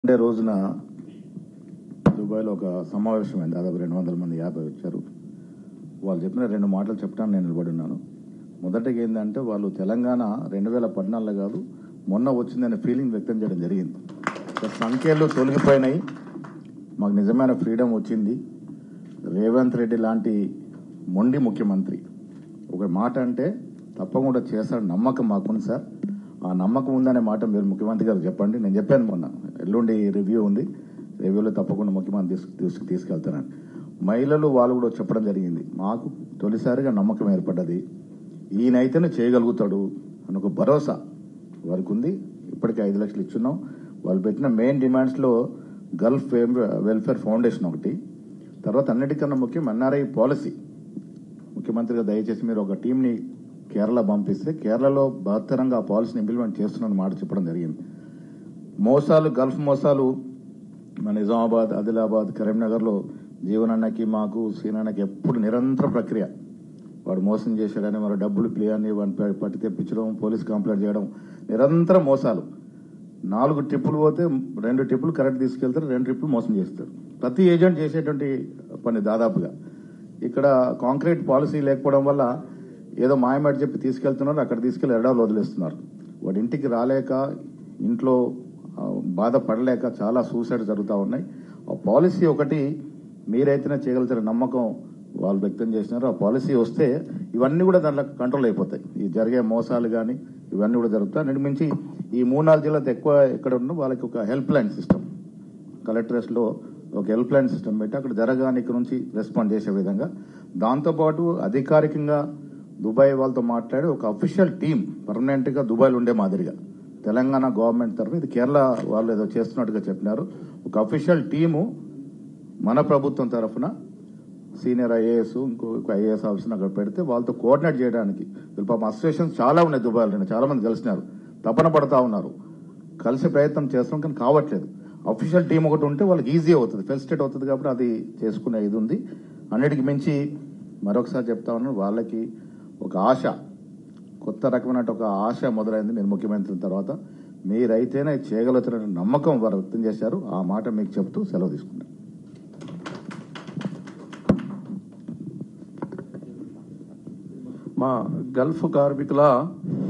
Sunday రోజున దుబాయ్లో ఒక సమావేశం అయింది దాదాపు రెండు వందల మంది యాభై వచ్చారు వాళ్ళు చెప్పిన రెండు మాటలు చెప్పడానికి నేను నిలబడి ఉన్నాను మొదటిగా ఏంటంటే వాళ్ళు తెలంగాణ రెండు వేల పద్నాలుగులో కాదు మొన్న వచ్చిందనే ఫీలింగ్ వ్యక్తం చేయడం జరిగింది ఇక సంఖ్యలు తొలగిపోయినాయి మాకు నిజమైన ఫ్రీడమ్ వచ్చింది రేవంత్ రెడ్డి లాంటి మొండి ముఖ్యమంత్రి ఒక మాట అంటే తప్పకుండా చేస్తాడు నమ్మకం మాకుంది సార్ ఆ నమ్మకం ఉందనే మాట మీరు ముఖ్యమంత్రి గారు చెప్పండి నేను చెప్పాను మొన్న ఎల్లుండి రివ్యూ ఉంది రివ్యూలో తప్పకుండా ముఖ్యమంత్రి తీసుకు తీసుకు తీసుకెళ్తానని మహిళలు వాళ్ళు కూడా చెప్పడం జరిగింది మాకు తొలిసారిగా నమ్మకం ఏర్పడ్డది ఈయనైతేనే చేయగలుగుతాడు అని ఒక భరోసా వారికి ఉంది ఇప్పటికే ఐదు లక్షలు ఇచ్చున్నాం వాళ్ళు పెట్టిన మెయిన్ డిమాండ్స్లో గల్ఫ్ ఫేమ్ వెల్ఫేర్ ఫౌండేషన్ ఒకటి తర్వాత అన్నిటికన్నా ముఖ్యం ఎన్ఆర్ఐ పాలసీ ముఖ్యమంత్రిగా దయచేసి మీరు ఒక టీంని కేరళ పంపిస్తే కేరళలో బహత్తరంగా ఆ పాలసీని ఇంప్లిమెంట్ చేస్తున్న మాట చెప్పడం జరిగింది మోసాలు గల్ఫ్ మోసాలు మన నిజామాబాద్ ఆదిలాబాద్ కరీంనగర్లో జీవనన్నకి మాకు సీనన్నకి ఎప్పుడు నిరంతర ప్రక్రియ వాడు మోసం చేశాడని మరి డబ్బులు ప్లే అని వాడిని ప- పట్టి తెప్పించడం పోలీస్ కంప్లైంట్ చేయడం నిరంతర మోసాలు నాలుగు ట్రిప్పులు పోతే రెండు ట్రిప్పులు కరెక్ట్ తీసుకెళ్తారు రెండు ట్రిప్పులు మోసం చేస్తారు ప్రతి ఏజెంట్ చేసేటువంటి పని దాదాపుగా ఇక్కడ కాంక్రీట్ పాలసీ లేకపోవడం వల్ల ఏదో మాయమాట చెప్పి తీసుకెళ్తున్నారు అక్కడ తీసుకెళ్లి ఎడాలు వదిలేస్తున్నారు వాడి ఇంటికి రాలేక ఇంట్లో ఆ, బాధపడలేక చాలా సూసైడ్ జరుగుతూ ఉన్నాయి ఆ పాలసీ ఒకటి మీరైతేనే చేయగలుగుతారు నమ్మకం వాళ్ళు వ్యక్తం చేసినారు ఆ పాలసీ వస్తే ఇవన్నీ కూడా దాంట్లో కంట్రోల్ అయిపోతాయి ఈ జరిగే మోసాలు కానీ ఇవన్నీ కూడా జరుగుతాయి అన్నిటి మించి ఈ మూడు నాలుగు జిల్లాతో ఎక్కువ ఎక్కడ ఉన్న వాళ్ళకి ఒక హెల్ప్ లైన్ సిస్టమ్ కలెక్టరేట్స్లో ఒక హెల్ప్ లైన్ సిస్టమ్ పెట్టి అక్కడ జరగానికి నుంచి రెస్పాండ్ చేసే విధంగా దాంతోపాటు అధికారికంగా దుబాయ్ వాళ్ళతో మాట్లాడి ఒక అఫీషియల్ టీం పర్మనెంట్గా దుబాయ్లో ఉండే మాదిరిగా తెలంగాణ గవర్నమెంట్ తరఫు ఇది కేరళ వాళ్ళు ఏదో చేస్తున్నట్టుగా చెప్పినారు ఒక అఫీషియల్ టీము మన ప్రభుత్వం తరఫున సీనియర్ ఐఏఎస్ ఇంకో ఐఏఎస్ ఆఫీసర్ అక్కడ పెడితే వాళ్ళతో కోఆర్డినేట్ చేయడానికి వీళ్ళు పాపం అసోసియేషన్స్ చాలా ఉన్నాయి దుబాయ్లో నేను చాలా మంది కలిసినారు తపన పడతా ఉన్నారు కలిసి ప్రయత్నం చేస్తాం కానీ కావట్లేదు అఫీషియల్ టీం ఒకటి ఉంటే వాళ్ళకి ఈజీ అవుతుంది ఫెసిలిటేట్ అవుతుంది కాబట్టి అది చేసుకునే ఇది ఉంది అన్నిటికి మించి మరొకసారి చెప్తా ఉన్నాను వాళ్ళకి ఒక ఆశ కొత్త రకమైన ఒక ఆశ మొదలైంది మీరు ముఖ్యమంత్రి తర్వాత మీరైతేనే చేయగలుగుతున్న నమ్మకం వారు వ్యక్తం చేశారు ఆ మాట మీకు చెప్తూ సెలవు తీసుకున్నాను మా గల్ఫ్ కార్మికుల